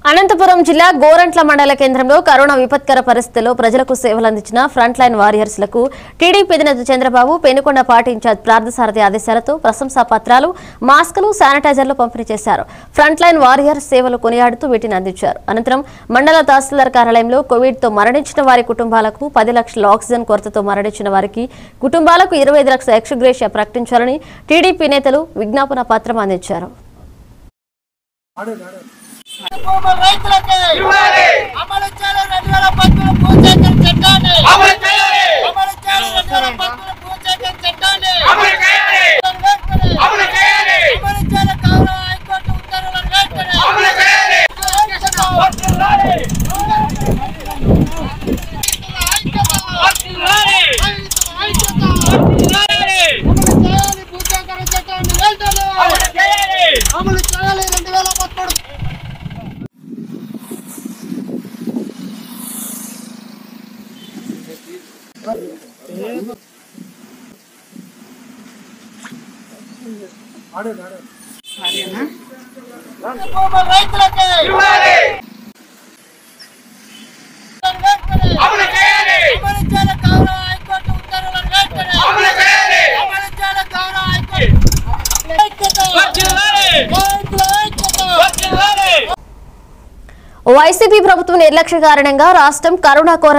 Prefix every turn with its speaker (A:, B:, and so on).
A: అనంతపురం జిల్లా గోరంట్ల మండల కేంద్రంలో కరోనా విపత్కర పరిస్థితుల్లో ప్రజలకు సేవలు అందించిన ఫ్రంట్ లైన్ వారియర్స్ లకు టీడీపీ అధినేత చంద్రబాబు పెనుకొండ పార్టీ ఇన్ఛార్జ్ ప్రార్థసారథి ఆదేశాలతో ప్రశంసా పత్రాలు మాస్కులు శానిటైజర్లు పంపిణీ చేశారు ఫ్రంట్ లైన్ వారియర్స్ సేవలు కొనియాడుతూ వీటిని అందించారు అనంతరం మండల తహసీల్దార్ కార్యాలయంలో కోవిడ్ తో మరణించిన వారి కుటుంబాలకు పది లక్షల ఆక్సిజన్ కొరతతో మరణించిన వారికి కుటుంబాలకు ఇరవై ఐదు లక్షల ఎక్స్గ్రేషియా ప్రకటించాలని టీడీపీ నేతలు విజ్ఞాపన పత్రం అందించారు
B: భూముల రైతులకి అమలు చేయాలి రెండు వేల పంతొమ్మిది భూసేకరణ చట్టాన్ని
C: అమలు చేయాలి
B: అమలు చేయాలి రెండు వేల పంతొమ్మిది భూసేకరణ చట్టాన్ని
C: అమలు చేయాలి
B: వెంటనే
C: అమలు చేయాలి
B: అమలు చేయాలి గౌరవ హైకోర్టు ఉత్తర్వులను వెంటనే
C: అమలు చేయాలి వర్ధిల్లాలి వర్ధిల్లాలి వర్ధిల్లాలి
B: భూసేకరణ చట్టాన్ని వెంటనే
C: అమలు చేయాలి
B: అమలు చేయాలి రెండు వేల పదమూడు భూముల రైతులకి
C: ఇవ్వాలి
B: వెంటనే
C: అమలు చేయాలి
B: అమలు చేయాలి గౌరవ హైకోర్టు ఉత్తర్వులను వెంటనే
C: అమలు చేయాలి
B: అమలు చేయాలి గౌరవ హైకోర్టు ఐక్యత
C: వర్ధిల్లాలి
B: రైతుల ఐక్యత
C: వర్ధిల్లాలి
A: వైసీపీ ప్రభుత్వం నిర్లక్ష్య కారణంగా రాష్ట్రం కరోనా కోర